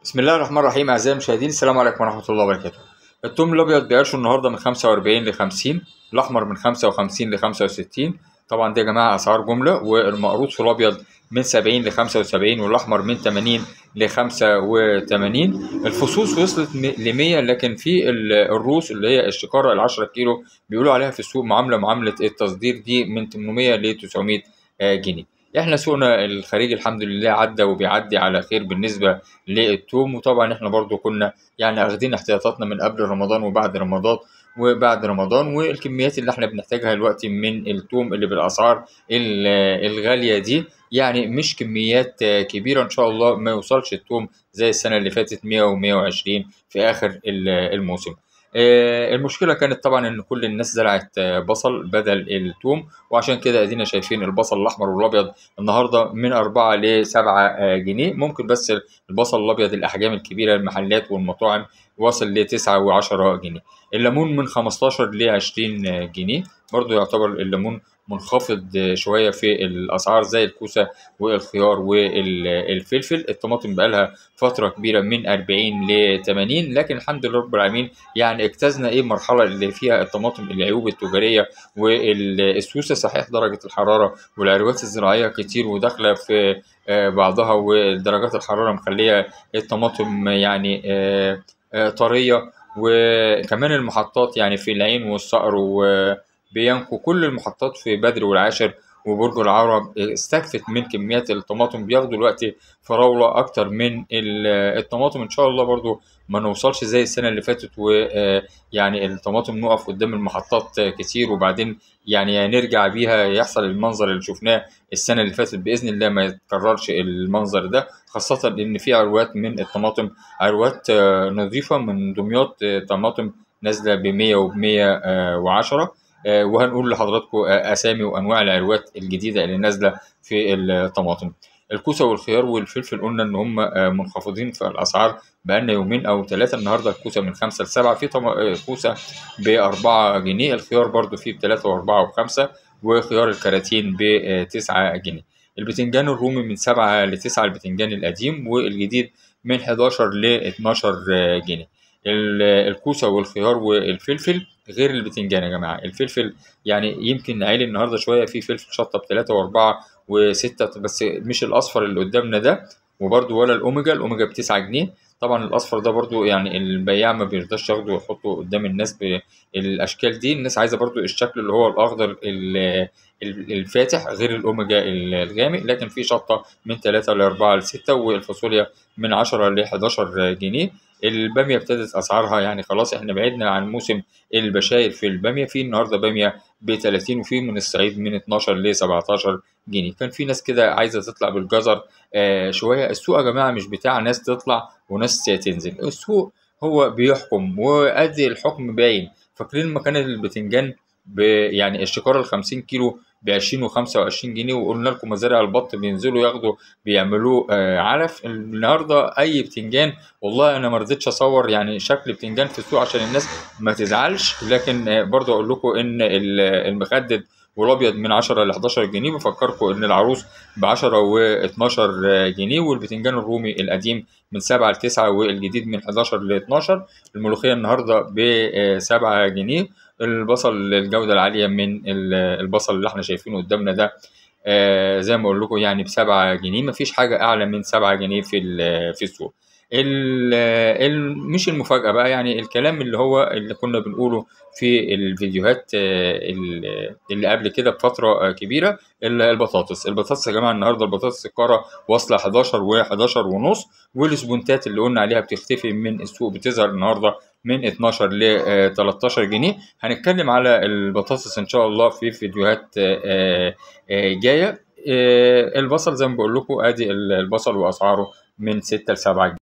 بسم الله الرحمن الرحيم اعزائي المشاهدين السلام عليكم ورحمه الله وبركاته التوم الابيض بقرشه النهارده من 45 ل 50 الاحمر من 55 ل 65 طبعا دي يا جماعه اسعار جمله والمقروض في الابيض من 70 ل 75 والاحمر من 80 ل 85 الفصوص وصلت ل 100 لكن في ال- الروس اللي هي الشكاره ال 10 كيلو بيقولوا عليها في السوق معامله معامله التصدير دي من 800 ل 900 آه، جنيه احنا سوقنا الخارجي الحمد لله عدى وبيعدي على خير بالنسبه للتوم وطبعا احنا برضو كنا يعني اخدين احتياطاتنا من قبل رمضان وبعد رمضان وبعد رمضان والكميات اللي احنا بنحتاجها دلوقتي من التوم اللي بالاسعار ال- الغاليه دي يعني مش كميات آه، كبيره ان شاء الله ما يوصلش التوم زي السنه اللي فاتت 100 و120 في اخر ل- الموسم آه، المشكله كانت طبعا ان كل الناس زرعت آه، بصل بدل التوم وعشان كده ادينا شايفين البصل الاحمر والابيض النهارده من 4 ل 7 جنيه ممكن بس البصل الابيض الاحجام الكبيره المحلات والمطاعم وصل ل 9 و10 جنيه الليمون من 15 ل 20 جنيه برضو يعتبر الليمون منخفض شويه في الاسعار زي الكوسه والخيار والفلفل الطماطم بقالها فتره كبيره من 40 ل 80 لكن الحمد لله رب العالمين يعني اجتزنا ايه المرحله اللي فيها الطماطم العيوب التجاريه والسوسه صحيح درجه الحراره والعروات الزراعيه كتير وداخله في آه، بعضها ودرجات الحراره مخليه الطماطم يعني آه، آه، طريه وكمان المحطات يعني في العين والصقر وبيانكو كل المحطات في بدر والعاشر وبرج العرب استكفت من كميات الطماطم بياخدوا الوقت فراولة أكتر من ال- الطماطم إن شاء الله برضو ما نوصلش زي السنة اللي فاتت ويعني الطماطم نقف قدام المحطات كتير وبعدين يعني نرجع بيها يحصل المنظر اللي شفناه السنة اللي فاتت بإذن الله ما يتكررش المنظر ده خاصة إن في عروات من الطماطم عروات آه، نظيفة من دمياط آه، طماطم نازلة بمية وبمية وعشرة آه، وهنقول لحضراتكم آه، أسامي وأنواع العروات الجديدة اللي نازلة في الطماطم الكوسة والخيار والفلفل قلنا إن هم آه، منخفضين في الأسعار بقالنا يومين أو ثلاثة النهاردة الكوسة من خمسة لسبعة في طم... آه، كوسة بأربعة جنيه الخيار برضو فيه بتلاتة وأربعة وخمسة وخيار الكراتين بتسعة جنيه البتنجان الرومي من سبعة لتسعة البتنجان القديم والجديد من 11 ل 12 جنيه ال- الكوسة والخيار والفلفل غير البتنجان يا جماعة الفلفل يعني يمكن عالي النهاردة شوية في فلفل شطة بتلاتة وأربعة وستة بس مش الأصفر اللي قدامنا ده وبرضو ولا الأوميجا الأوميجا بتسعة جنيه طبعا الأصفر ده برضو يعني البياع ما بيرضاش ياخده ويحطه قدام الناس بالأشكال دي الناس عايزة برضو الشكل اللي هو الأخضر ال- ال- الفاتح غير الأوميجا الغامق لكن في شطة من 3 ل 4 ل 6 والفاصوليا من 10 ل 11 جنيه البامية ابتدت أسعارها يعني خلاص احنا بعدنا عن موسم البشاير في البامية في النهاردة بامية ب 30 وفي من الصعيد من 12 ل 17 جنيه كان في ناس كده عايزة تطلع بالجزر آه شوية السوق يا جماعة مش بتاع ناس تطلع وناس تنزل السوق هو بيحكم وأدي الحكم باين فاكرين لما كان البتنجان ب يعني الشكارة ال 50 كيلو ب 20 و 25 جنيه وقلنا لكم مزارع البط بينزلوا ياخدوا بيعملوه آه علف النهارده اي بتنجان والله انا ما رضيتش اصور يعني شكل بتنجان في السوق عشان الناس ما تزعلش لكن آه برضه اقول لكم ان ال- المخدد والابيض من 10 ل 11 جنيه بفكركم ان العروس ب 10 و 12 جنيه والبتنجان الرومي القديم من 7 ل 9 والجديد من 11 ل 12 الملوخيه النهارده ب 7 جنيه البصل الجوده العاليه من ال- البصل اللي احنا شايفينه قدامنا ده آه زي ما اقول لكم يعني ب 7 جنيه مفيش حاجه اعلى من 7 جنيه في ال- في السوق ال ال مش المفاجأة بقى يعني الكلام اللي هو اللي كنا بنقوله في الفيديوهات آه، ال- اللي قبل كده بفترة آه، كبيرة ال- البطاطس البطاطس يا جماعة النهاردة البطاطس الكارة واصلة 11 و11 ونص والسبونتات اللي قلنا عليها بتختفي من السوق بتظهر النهاردة من 12 ل آه، 13 جنيه هنتكلم على البطاطس ان شاء الله في فيديوهات آه، آه، جاية آه، البصل زي ما بقول لكم ادي البصل واسعاره من 6 ل 7 جنيه